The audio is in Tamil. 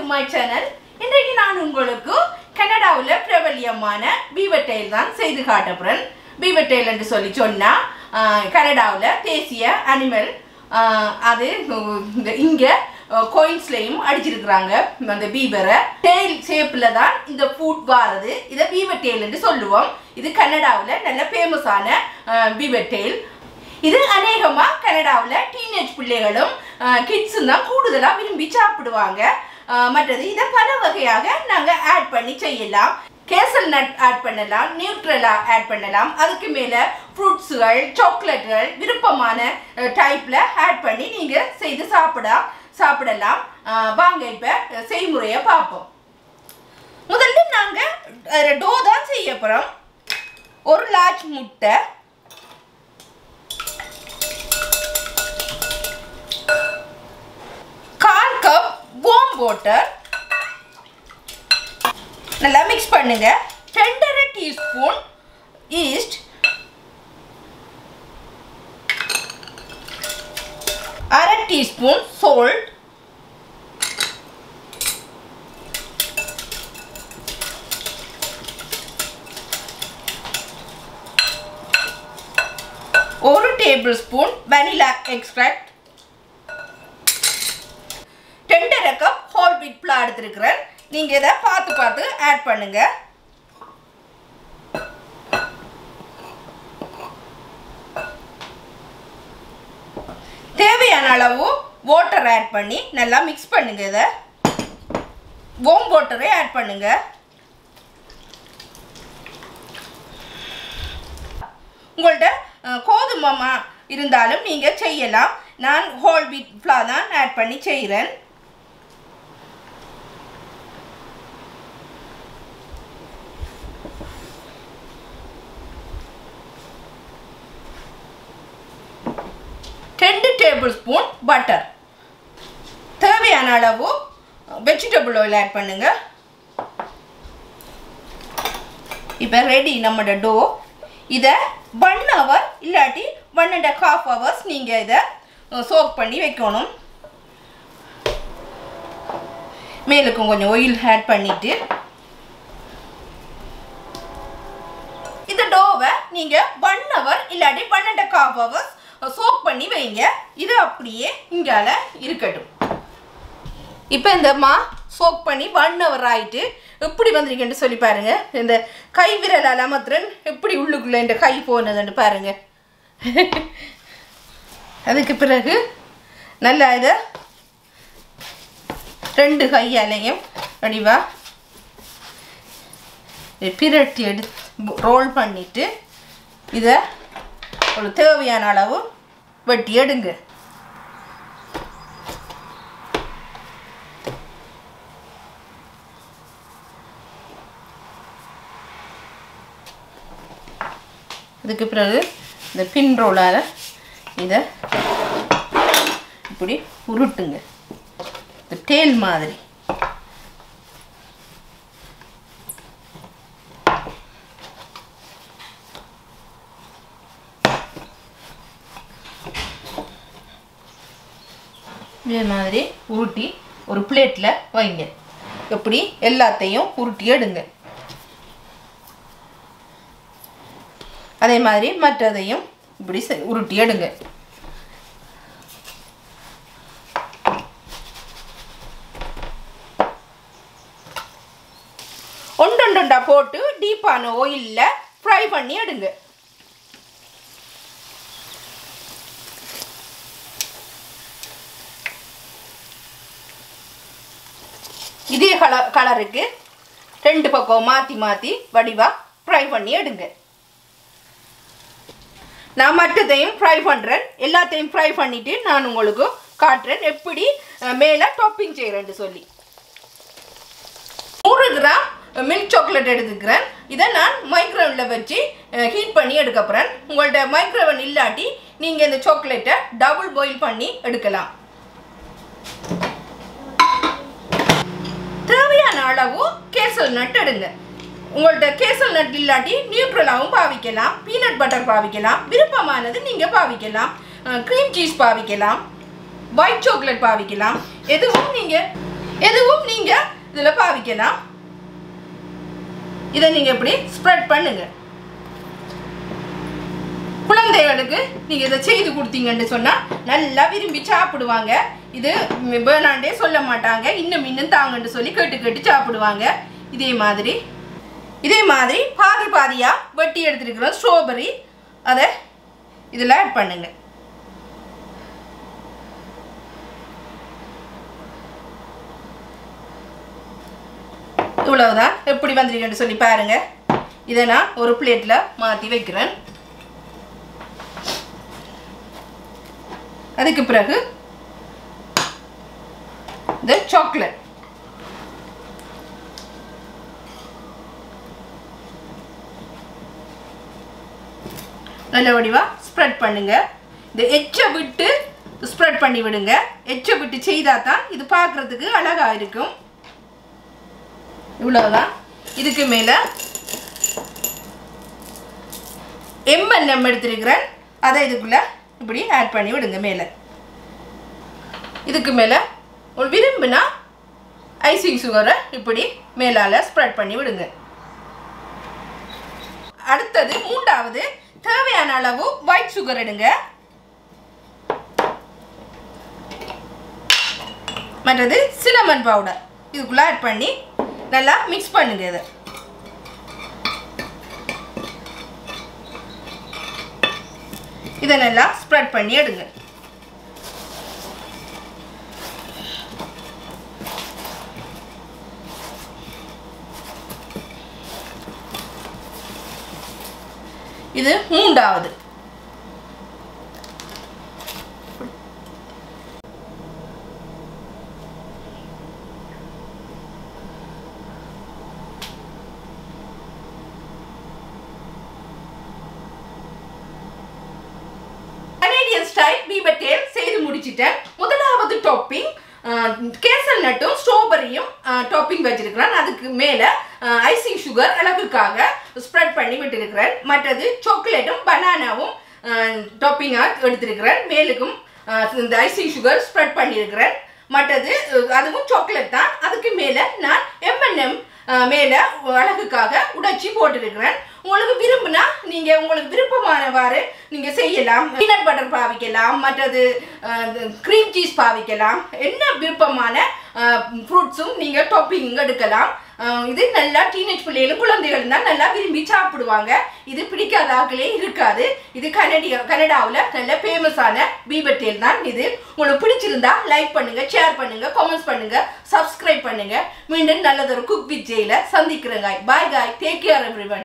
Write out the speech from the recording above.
டு மை சேனல் இன்றைக்கு நான் உங்களுக்கு கனடாவில் பிரபல்யமான பீவர் டெயில் தான் செய்து காட்டப்புறேன் பீவர் டெயில் என்று சொல்லி சொன்னால் கனடாவில் தேசிய அனிமல் அது இந்த இங்கே கோயின்ஸ்லையும் அடிச்சிருக்கிறாங்க அந்த பீவரை டெயில் ஷேப்பில் தான் இந்த ஃபுட் வாரது இதை பீவர் டெயில் என்று சொல்லுவோம் இது கனடாவில் நல்ல ஃபேமஸான பீவர் டெயில் இது அநேகமாக கனடாவில் டீனேஜ் பிள்ளைகளும் கிட்ஸும் தான் கூடுதலாக விரும்பி சாப்பிடுவாங்க அஹ் மற்றது இதை பல வகையாக நாங்கள் ஆட் பண்ணி செய்யலாம் கேசல் நட் ஆட் பண்ணலாம் நியூட்ரலாக ஆட் பண்ணலாம் அதுக்கு மேலே ஃப்ரூட்ஸுகள் சாக்லேட்டுகள் விருப்பமான டைப்பில் ஆட் பண்ணி நீங்கள் செய்து சாப்பிட சாப்பிடலாம் அஹ் வாங்க இப்போ செய்முறையை பார்ப்போம் முதல்ல நாங்கள் டோ தான் செய்ய போகிறோம் ஒரு லார்ஜ் முட்டை கால் கப் வார்ம் வாட்டர் நல்லா மிக்ஸ் பண்ணுங்க ரெண்டரை டீஸ்பூன் ஈஸ்ட் அரை டீஸ்பூன் சோல்ட் ஒரு டேபிள் ஸ்பூன் வெனிலா எக்ஸ்ட்ராக்ட் ரெண்டரை கப் ஹோல் வீட் புலா எடுத்துருக்கிறேன் நீங்கள் இதை பார்த்து பார்த்து ஆட் பண்ணுங்க தேவையான அளவு வாட்டர் ஆட் பண்ணி நல்லா மிக்ஸ் பண்ணுங்க இதை ஓம் வாட்டரை ஆட் பண்ணுங்க உங்கள்கிட்ட கோதுமை மா இருந்தாலும் நீங்கள் செய்யலாம் நான் ஹோல் வீட் ஃப்ளா தான் ஆட் பண்ணி செய்கிறேன் ரெண்டு டேபிள் ஸ்பூன் பட்டர் தேவையான அளவு வெஜிடபிள் ஆயில் ஆட் பண்ணுங்க இப்போ ரெடி நம்மளோட டோ இதை ஒன் ஹவர் இல்லாட்டி ஒன் அண்ட் ஹாஃப் ஹவர்ஸ் நீங்கள் இதை சோக் பண்ணி வைக்கணும் மேலுக்கும் கொஞ்சம் ஆயில் ஆட் பண்ணிவிட்டு இந்த டோவை நீங்கள் ஒன் ஹவர் இல்லாட்டி one and half hours soak பண்ணி வைங்க இது அப்படியே இங்கால இருக்கட்டும் இப்போ இந்த மா சோக் பண்ணி ஒன் ஹவர் ஆகிட்டு எப்படி வந்திருக்கேன்னு சொல்லி பாருங்க இந்த கை விரலால் அமர்த்துறன் எப்படி உள்ளுக்குள்ளே இந்த கை போனதுன்னு பாருங்க அதுக்கு பிறகு நல்லா இதை ரெண்டு கையாலையும் வடிவா பிரட்டி எடு ரோல் பண்ணிவிட்டு இதை ஒரு தேவையான அளவு வெட்டி எடுங்க இதுக்கு பிறகு இந்த பின் ரோலால் இதை இப்படி உருட்டுங்க இந்த டேல் மாதிரி இதே மாதிரி உருட்டி ஒரு பிளேட்டில் வைங்க எப்படி எல்லாத்தையும் உருட்டி எடுங்க அதே மாதிரி மற்றதையும் இப்படி உருட்டி எடுங்க ஒன்றொண்டா போட்டு டீப்பான ஆயிலில் ஃப்ரை பண்ணி எடுங்க இதே கலர் கலருக்கு ரெண்டு பக்கம் மாற்றி மாற்றி வடிவாக ஃப்ரை பண்ணி எடுங்க நான் மற்றதையும் ஃப்ரை பண்ணுறேன் எல்லாத்தையும் ஃப்ரை பண்ணிவிட்டு நான் உங்களுக்கு காட்டுறேன் எப்படி மேலே டாப்பிங் செய்கிறேன்னு சொல்லி நூறு கிராம் மில்க் சாக்லேட் எடுத்துக்கிறேன் இதை நான் மைக்ரோவனில் வச்சு ஹீட் பண்ணி எடுக்க போகிறேன் உங்கள்கிட்ட மைக்ரோவன் இல்லாட்டி நீங்கள் இந்த சாக்லேட்டை டபுள் பாயில் பண்ணி எடுக்கலாம் தேவையான அளவு கேசல் நட் எடுங்க உங்கள்கிட்ட கேசல் நட் இல்லாட்டி நியூட்ரலாகவும் பாவிக்கலாம் பீனட் பட்டர் பாவிக்கலாம் விருப்பமானது நீங்கள் பாவிக்கலாம் க்ரீம் சீஸ் பாவிக்கலாம் ஒயிட் சாக்லேட் பாவிக்கலாம் எதுவும் நீங்கள் எதுவும் நீங்க இதுல பாவிக்கலாம் இதை நீங்க இப்படி ஸ்ப்ரெட் பண்ணுங்க குழந்தைகளுக்கு நீங்க இதை செய்து கொடுத்தீங்கன்னு சொன்னா நல்லா விரும்பி சாப்பிடுவாங்க இது வேணாண்டே சொல்ல மாட்டாங்க இன்னும் இன்னும் தாங்கன்னு சொல்லி கேட்டு கேட்டு சாப்பிடுவாங்க இதே மாதிரி இதே மாதிரி பாதி பாதியா வெட்டி எடுத்துருக்கிறோம் ஸ்ட்ராபெரி அதை இதில் ஆட் பண்ணுங்க இவ்வளவுதான் எப்படி வந்திருக்கேன்னு சொல்லி பாருங்க இதை நான் ஒரு பிளேட்ல மாற்றி வைக்கிறேன் அதுக்கு பிறகு இந்த சாக்லேட் நல்ல வடிவா ஸ்ப்ரெட் பண்ணுங்க இந்த எச்சை விட்டு ஸ்ப்ரெட் பண்ணி விடுங்க எச்சை விட்டு செய்தா தான் இது பார்க்கறதுக்கு அழகா இருக்கும் இவ்வளவுதான் இதுக்கு மேல எம்என்எம் எடுத்திருக்கிறேன் அதை இதுக்குள்ள இப்படி ஆட் பண்ணி விடுங்க மேலே இதுக்கு மேலே ஒரு விரும்பினா ஐசிங் சுகரை இப்படி மேலால ஸ்ப்ரெட் பண்ணி விடுங்க அடுத்தது மூன்றாவது தேவையான அளவு ஒயிட் சுகர் எடுங்க மற்றது சினமன் பவுடர் இதுக்குள்ள ஆட் பண்ணி நல்லா மிக்ஸ் பண்ணுங்க இதை இதை நல்லா ஸ்ப்ரெட் பண்ணி எடுங்க இது மூன்றாவது கனேடியன் ஸ்டைல் பீபட்டேல் செய்து முடிச்சிட்டேன் முதலாவது டாப்பிங் கேசல் நட்டும் ஸ்ட்ராபெரியும் டாப்பிங் வச்சிருக்கிறேன் அதுக்கு மேலே ஐசிங் சுகர் அழகுக்காக ஸ்ப்ரெட் பண்ணி விட்டுருக்கிறேன் மற்றது சாக்லேட்டும் பனானாவும் டாப்பிங்காக எடுத்திருக்கிறேன் மேலுக்கும் அஹ், இந்த ஐசிங் சுகர் ஸ்ப்ரெட் பண்ணியிருக்கிறேன் மற்றது அஹ், அதுவும் சாக்லேட் தான் அதுக்கு மேலே நான் எம்என்எம் மேலே அழகுக்காக உடைச்சி போட்டிருக்கிறேன் உங்களுக்கு விரும்பினா நீங்கள் உங்களுக்கு விருப்பமானவாறு நீங்கள் செய்யலாம் பீனட் பட்டர் பாவிக்கலாம் மற்றது க்ரீம் சீஸ் பாவிக்கலாம் என்ன விருப்பமான ஃப்ரூட்ஸும் நீங்கள் டாப்பிங் எடுக்கலாம் அஹ், இது நல்லா டீனேஜ் பிள்ளைகளும் குழந்தைகளும் தான் நல்லா விரும்பி சாப்பிடுவாங்க இது பிடிக்காத ஆட்களே இருக்காது இது கனடியா கனடாவில் நல்ல ஃபேமஸான பீபட்டேல் தான் இது உங்களுக்கு பிடிச்சிருந்தா லைக் பண்ணுங்க ஷேர் பண்ணுங்க கமெண்ட்ஸ் பண்ணுங்க சப்ஸ்கிரைப் பண்ணுங்க மீண்டும் நல்லதொரு குக் வித் ஜெயில சந்திக்கிறேங்க பாய் காய் டேக் கேர் எவ்ரிவன்